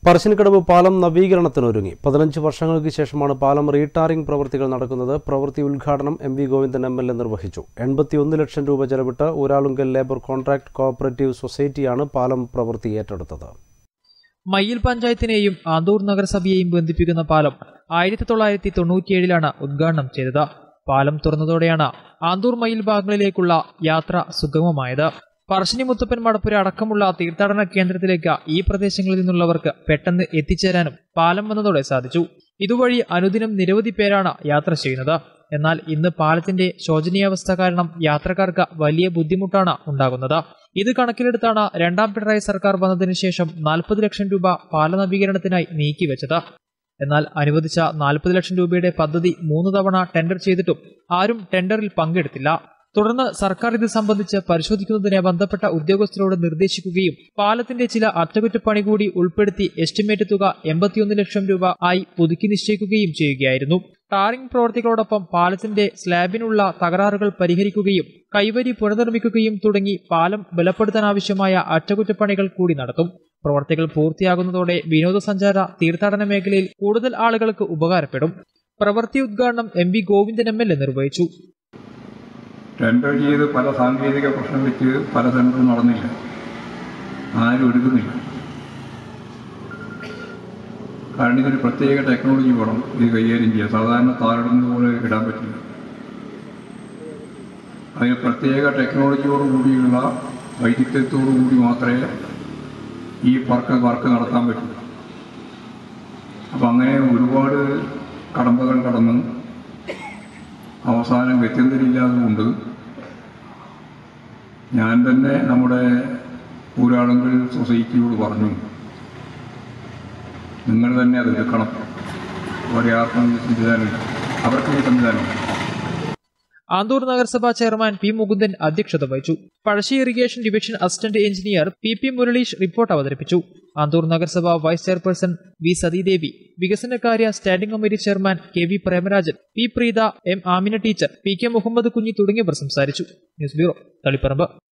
പറശ്ശിനിക്കടവ് പാലം നവീകരണത്തിനൊരുങ്ങി പതിനഞ്ച് വർഷങ്ങൾക്ക് ശേഷമാണ് പാലം റീടാറിംഗ് പ്രവൃത്തികൾ നടക്കുന്നത് പ്രവൃത്തി ഉദ്ഘാടനം M V Govindan M L A നിർവഹിച്ചു എൺപത്തിയൊന്ന് ലക്ഷം രൂപ ചെലവിട്ട് ഊരാളുങ്കൽ ലേബർ കോൺട്രാക്ട് കോഓപ്പറേറ്റീവ് സൊസൈറ്റിയാണ് പാലം പ്രവൃത്തി ഏറ്റെടുത്തത് മയ്യിൽ പഞ്ചായത്തിനെയും ആന്തൂർ നഗരസഭയെയും ബന്ധിപ്പിക്കുന്ന പാലം ആയിരത്തി തൊള്ളായിരത്തി തൊണ്ണൂറ്റിയേഴിലാണ് ഉദ്ഘാടനം ചെയ്തത് പാലം തുറന്നതോടെയാണ് ആന്തൂർ മയ്യിൽ ഭാഗങ്ങളിലേക്കുള്ള യാത്ര സുഗമമായത് പറശ്ശിനി മുത്തപ്പൻ മടപ്പുര അടക്കമുള്ള തീർത്ഥാടന കേന്ദ്രത്തിലേക്ക് ഈ പ്രദേശങ്ങളിൽ നിന്നുള്ളവർക്ക് പെട്ടെന്ന് എത്തിച്ചേരാനും പാലം വന്നതോടെ സാധിച്ചു ഇതുവഴി അനുദിനം നിരവധി പേരാണ് യാത്ര ചെയ്യുന്നത് എന്നാൽ ഇന്ന് പാലത്തിന്റെ ശോചനീയാവസ്ഥ കാരണം യാത്രക്കാർക്ക് വലിയ ബുദ്ധിമുട്ടാണ് ഉണ്ടാകുന്നത് ഇത് കണക്കിലെടുത്താണ് രണ്ടാം പിണറായി സർക്കാർ വന്നതിന് ശേഷം നാൽപ്പത് ലക്ഷം രൂപ പാല നവീകരണത്തിനായി നീക്കിവെച്ചത് എന്നാൽ അനുവദിച്ച നാൽപ്പത് ലക്ഷം രൂപയുടെ പദ്ധതി മൂന്ന് തവണ ടെൻഡർ ചെയ്തിട്ടും ആരും ടെൻഡറിൽ പങ്കെടുത്തില്ല തുടർന്ന് സർക്കാർ ഇത് സംബന്ധിച്ച് പരിശോധിക്കുന്നതിന് ബന്ധപ്പെട്ട ഉദ്യോഗസ്ഥരോട് നിർദ്ദേശിക്കുകയും പാലത്തിന്റെ ചില അറ്റകുറ്റപ്പണി കൂടി ഉൾപ്പെടുത്തി എസ്റ്റിമേറ്റ് തുക എൺപത്തിയൊന്ന് ലക്ഷം രൂപ ആയി പുതുക്കി നിശ്ചയിക്കുകയും ചെയ്യുകയായിരുന്നു ടാറിംഗ് പ്രവർത്തികളോടൊപ്പം പാലത്തിന്റെ സ്ലാബിനുള്ള തകരാറുകൾ പരിഹരിക്കുകയും കൈവരി പുനർനിർമ്മിക്കുകയും തുടങ്ങി പാലം ബലപ്പെടുത്താനാവശ്യമായ അറ്റകുറ്റപ്പണികൾ കൂടി നടത്തും പ്രവർത്തികൾ പൂർത്തിയാകുന്നതോടെ വിനോദസഞ്ചാര തീർത്ഥാടന മേഖലയിൽ കൂടുതൽ ആളുകൾക്ക് ഉപകാരപ്പെടും പ്രവൃത്തി ഉദ്ഘാടനം M V Govindan M L A നിർവഹിച്ചു ടെൻഡർ ചെയ്ത് പല സാങ്കേതിക പ്രശ്നം വെച്ച് പല ടെൻഡറും നടന്നില്ല ആരും എടുക്കുന്നില്ല കാരണം ഇതൊരു പ്രത്യേക ടെക്നോളജി വേണം ഇത് കൈകാര്യം ചെയ്യാൻ സാധാരണ താറിടുന്നത് പോലെ ഇടാൻ പറ്റില്ല അതിന് പ്രത്യേക ടെക്നോളജിയോട് കൂടിയുള്ള വൈദഗ്ധ്യത്തോടു കൂടി മാത്രമേ ഈ വർക്ക് വർക്ക് നടത്താൻ പറ്റൂ അപ്പം അങ്ങനെ ഒരുപാട് കടമ്പകൾ കടന്ന് അവസാനം ഗത്യന്തരില്ലാതുകൊണ്ട് ഞാൻ തന്നെ നമ്മുടെ ഊരാളുങ്കൽ സൊസൈറ്റിയോട് പറഞ്ഞു നിങ്ങൾ തന്നെ അത് എടുക്കണം വേറെ ആർക്കും ഈ സംവിധാനമില്ല അവർക്കും ഈ സംവിധാനമില്ല ആന്തൂർ നഗരസഭാ ചെയർമാൻ പി മുകുന്ദൻ അധ്യക്ഷത വഹിച്ചു Pazhassi irrigation division assistant engineer P P Muraleesh report അവതരിപ്പിച്ചു ആന്തൂർ നഗരസഭ വൈസ് ചെയർപേഴ്സൺ വി സതീദേവി വികസനകാര്യ standing committee chairman K V Premarajan P Preetha M Amina teacher P K Muhammad Kunhi തുടങ്ങിയവർ സംസാരിച്ചു ന്യൂസ് ബ്യൂറോ തളിപ്പറമ്പ്